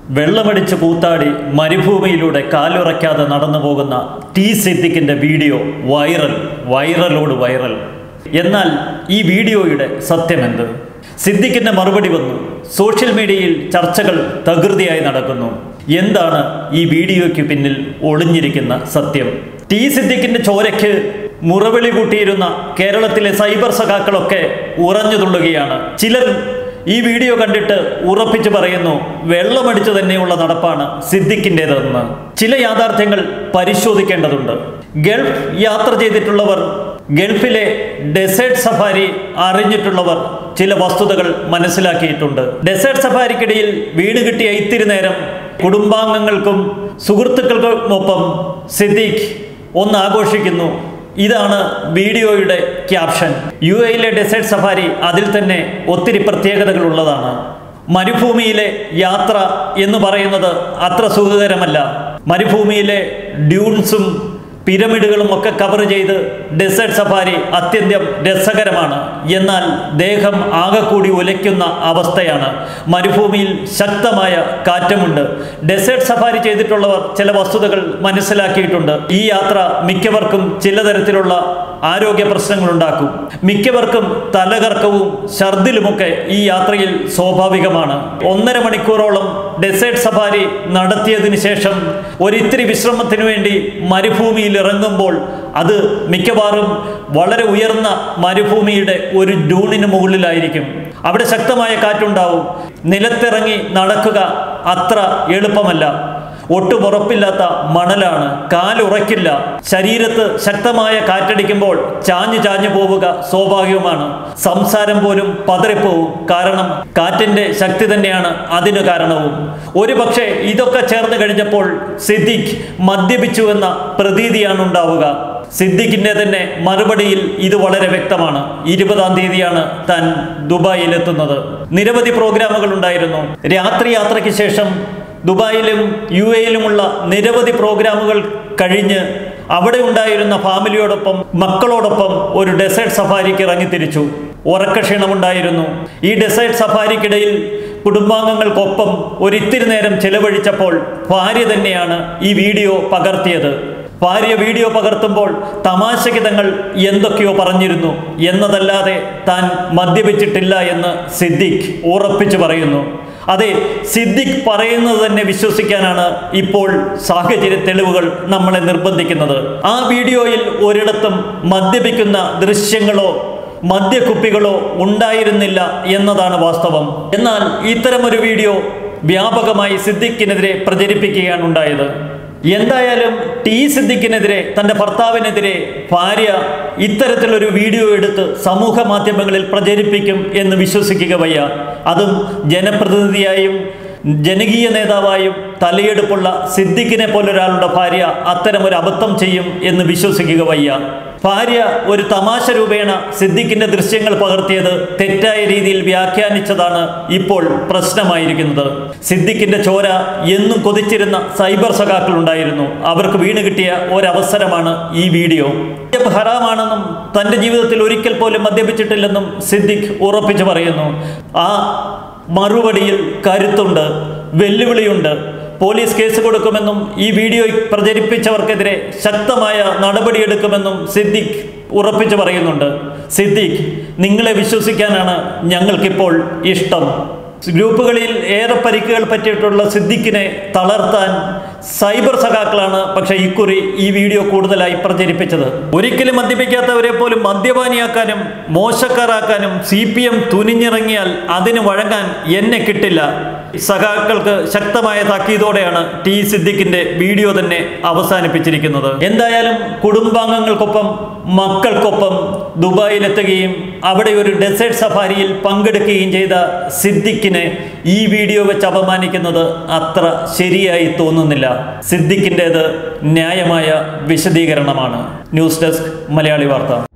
വെള്ളമടിച്ച് കൂത്താടി മരുഭൂമിയിലൂടെ കാലുറയ്ക്കാതെ നടന്നു പോകുന്ന ടി സിദ്ദിഖിന്റെ വീഡിയോ വൈറൽ വൈറലോട് വൈറൽ എന്നാൽ ഈ വീഡിയോയുടെ സത്യമെന്ത് സിദ്ദിഖിന്റെ മറുപടി വന്നു സോഷ്യൽ മീഡിയയിൽ ചർച്ചകൾ തകൃതിയായി നടക്കുന്നു എന്താണ് ഈ വീഡിയോയ്ക്ക് പിന്നിൽ ഒളിഞ്ഞിരിക്കുന്ന സത്യം ടി സിദ്ദിഖിന്റെ ചോരയ്ക്ക് മുറവിളി കൂട്ടിയിരുന്ന കേരളത്തിലെ സൈബർ സഖാക്കളൊക്കെ ഉറഞ്ഞു തുള്ളുകയാണ് ചിലർ ഈ വീഡിയോ കണ്ടിട്ട് ഉറപ്പിച്ചു പറയുന്നു വെള്ളമടിച്ചു തന്നെയുള്ള നടപ്പാണ് സിദ്ദിഖിൻ്റെതെന്ന് ചില യാഥാർത്ഥ്യങ്ങൾ പരിശോധിക്കേണ്ടതുണ്ട് ഗൾഫ് യാത്ര ചെയ്തിട്ടുള്ളവർ ഗൾഫിലെ ഡെസേർട്ട് സഫാരി അറിഞ്ഞിട്ടുള്ളവർ ചില വസ്തുതകൾ മനസ്സിലാക്കിയിട്ടുണ്ട് ഡെസേർട്ട് സഫാരിക്കിടയിൽ വീട് കിട്ടിയ ഇത്തിരി നേരം കുടുംബാംഗങ്ങൾക്കും സുഹൃത്തുക്കൾക്കുമൊപ്പം സിദ്ദീഖ് ഒന്ന് ആഘോഷിക്കുന്നു ഇതാണ് വീഡിയോയുടെ ക്യാപ്ഷൻ യു എയിലെ ഡെസേർട്ട് സഫാരി അതിൽ തന്നെ ഒത്തിരി പ്രത്യേകതകൾ ഉള്ളതാണ് മരുഭൂമിയിലെ യാത്ര എന്ന് പറയുന്നത് അത്ര സുഖകരമല്ല മരുഭൂമിയിലെ ഡ്യൂൺസും പിരമിഡുകളും ഒക്കെ കവർ ചെയ്ത് ഡെസേർട്ട് സഫാരി അത്യന്തം രസകരമാണ് എന്നാൽ ദേഹം ആകെ കൂടി ഉലയ്ക്കുന്ന അവസ്ഥയാണ് മരുഭൂമിയിൽ ശക്തമായ കാറ്റുമുണ്ട് ഡെസേർട്ട് സഫാരി ചെയ്തിട്ടുള്ളവർ ചില വസ്തുതകൾ മനസ്സിലാക്കിയിട്ടുണ്ട് ഈ യാത്ര മിക്കവർക്കും ചില തരത്തിലുള്ള ആരോഗ്യ പ്രശ്നങ്ങൾ ഉണ്ടാക്കും മിക്കവർക്കും തലകർക്കവും ഛർദിലുമൊക്കെ ഈ യാത്രയിൽ സ്വാഭാവികമാണ് ഒന്നര മണിക്കൂറോളം ഡെസേർട്ട് സഫാരി നടത്തിയതിനു ശേഷം ഒരിത്തിരി വിശ്രമത്തിനു വേണ്ടി മരുഭൂമിയിൽ ഇറങ്ങുമ്പോൾ അത് മിക്കവാറും വളരെ ഉയർന്ന മരുഭൂമിയുടെ ഒരു ഡൂണിന് മുകളിലായിരിക്കും അവിടെ ശക്തമായ കാറ്റുണ്ടാവും നിലത്തിറങ്ങി നടക്കുക അത്ര എളുപ്പമല്ല ഒട്ടും ഉറപ്പില്ലാത്ത മണലാണ് കാലുറക്കില്ല ശരീരത്ത് ശക്തമായ കാറ്റടിക്കുമ്പോൾ ചാഞ്ഞു ചാഞ്ഞു പോവുക സ്വാഭാവികമാണ് സംസാരം പോലും പതറിപ്പോവും കാരണം കാറ്റിന്റെ ശക്തി തന്നെയാണ് അതിന് കാരണവും ഒരു പക്ഷേ ഇതൊക്കെ ചേർന്ന് കഴിഞ്ഞപ്പോൾ സിദ്ദിഖ് മദ്യപിച്ചുവെന്ന പ്രതീതിയാണ് ഉണ്ടാവുക സിദ്ദിഖിന്റെ തന്നെ മറുപടിയിൽ ഇത് വളരെ വ്യക്തമാണ് ഇരുപതാം തീയതിയാണ് താൻ ദുബായിലെത്തുന്നത് നിരവധി പ്രോഗ്രാമുകൾ ഉണ്ടായിരുന്നു രാത്രി യാത്രയ്ക്ക് ശേഷം ദുബായിലും യു എയിലുമുള്ള നിരവധി പ്രോഗ്രാമുകൾ കഴിഞ്ഞ് അവിടെ ഉണ്ടായിരുന്ന ഫാമിലിയോടൊപ്പം മക്കളോടൊപ്പം ഒരു ഡെസേർട്ട് സഫാരിക്ക് ഇറങ്ങിത്തിരിച്ചു ഉറക്കക്ഷീണമുണ്ടായിരുന്നു ഈ ഡെസേർട്ട് സഫാരിക്കിടയിൽ കുടുംബാംഗങ്ങൾക്കൊപ്പം ഒരിത്തിരി നേരം ചെലവഴിച്ചപ്പോൾ ഭാര്യ തന്നെയാണ് ഈ വീഡിയോ പകർത്തിയത് ഭാര്യ വീഡിയോ പകർത്തുമ്പോൾ തമാശയ്ക്ക് തങ്ങൾ എന്തൊക്കെയോ പറഞ്ഞിരുന്നു എന്നതല്ലാതെ താൻ മദ്യപിച്ചിട്ടില്ല എന്ന് സിദ്ദിഖ് ഉറപ്പിച്ചു പറയുന്നു അതെ സിദ്ദിഖ് പറയുന്നത് തന്നെ വിശ്വസിക്കാനാണ് ഇപ്പോൾ സാഹചര്യ തെളിവുകൾ നമ്മളെ നിർബന്ധിക്കുന്നത് ആ വീഡിയോയിൽ ഒരിടത്തും മദ്യപിക്കുന്ന ദൃശ്യങ്ങളോ മദ്യക്കുപ്പികളോ ഉണ്ടായിരുന്നില്ല എന്നതാണ് വാസ്തവം എന്നാൽ ഇത്തരമൊരു വീഡിയോ വ്യാപകമായി സിദ്ദിഖിനെതിരെ പ്രചരിപ്പിക്കുകയാണ് ഉണ്ടായത് എന്തായാലും ടി സിദ്ദിഖിനെതിരെ തൻ്റെ ഭർത്താവിനെതിരെ ഭാര്യ ഇത്തരത്തിലൊരു വീഡിയോ എടുത്ത് സമൂഹ മാധ്യമങ്ങളിൽ പ്രചരിപ്പിക്കും എന്ന് വിശ്വസിക്കുക വയ്യ അതും ജനപ്രതിനിധിയായും ജനകീയ നേതാവായും തലയെടുപ്പുള്ള സിദ്ദിഖിനെ പോലൊരാളുടെ ഭാര്യ അത്തരം ഒരു അബദ്ധം ചെയ്യും എന്ന് വിശ്വസിക്കുക വയ്യ ഭാര്യ ഒരു തമാശ രൂപേണ സിദ്ദിഖിന്റെ ദൃശ്യങ്ങൾ പകർത്തിയത് തെറ്റായ രീതിയിൽ വ്യാഖ്യാനിച്ചതാണ് ഇപ്പോൾ പ്രശ്നമായിരിക്കുന്നത് സിദ്ദിഖിന്റെ ചോര എന്നും കൊതിച്ചിരുന്ന സൈബർ സഖാക്കൾ ഉണ്ടായിരുന്നു അവർക്ക് വീണ് കിട്ടിയ ഒരവസരമാണ് ഈ വീഡിയോ മദ്യപ് ഹറാമാണെന്നും തന്റെ ജീവിതത്തിൽ ഒരിക്കൽ പോലും മദ്യപിച്ചിട്ടില്ലെന്നും സിദ്ദിഖ് ഉറപ്പിച്ചു പറയുന്നു ആ മറുപടിയിൽ കരുത്തുണ്ട് വെല്ലുവിളിയുണ്ട് പോലീസ് കേസ് കൊടുക്കുമെന്നും ഈ വീഡിയോ പ്രചരിപ്പിച്ചവർക്കെതിരെ ശക്തമായ നടപടിയെടുക്കുമെന്നും സിദ്ദിഖ് ഉറപ്പിച്ചു പറയുന്നുണ്ട് സിദ്ദിഖ് നിങ്ങളെ വിശ്വസിക്കാനാണ് ഞങ്ങൾക്കിപ്പോൾ ഇഷ്ടം ഗ്രൂപ്പുകളിൽ ഏറെ പരിക്കുകൾ പറ്റിയിട്ടുള്ള സിദ്ദിഖിനെ തളർത്താൻ സൈബർ സഖാക്കളാണ് പക്ഷെ ഇക്കുറി ഈ വീഡിയോ കൂടുതലായി പ്രചരിപ്പിച്ചത് ഒരിക്കലും മദ്യപിക്കാത്തവരെ പോലും മദ്യപാനിയാക്കാനും മോശക്കാരാക്കാനും സി പി എം തുനിഞ്ഞിറങ്ങിയാൽ അതിന് വഴങ്ങാൻ എന്നെ കിട്ടില്ല സഖാക്കൾക്ക് ശക്തമായ താക്കീതോടെയാണ് ടി സിദ്ദിഖിന്റെ വീഡിയോ തന്നെ അവസാനിപ്പിച്ചിരിക്കുന്നത് എന്തായാലും കുടുംബാംഗങ്ങൾക്കൊപ്പം മക്കൾക്കൊപ്പം ദുബായിലെത്തുകയും അവിടെ ഒരു ഡെസേർട്ട് സഫാരിയിൽ പങ്കെടുക്കുകയും ചെയ്ത സിദ്ദിഖിനെ ഈ വീഡിയോ വെച്ച് അപമാനിക്കുന്നത് അത്ര ശരിയായി തോന്നുന്നില്ല സിദ്ദിഖിൻ്റെത് ന്യായമായ വിശദീകരണമാണ് ന്യൂസ് ഡെസ്ക് മലയാളി വാർത്ത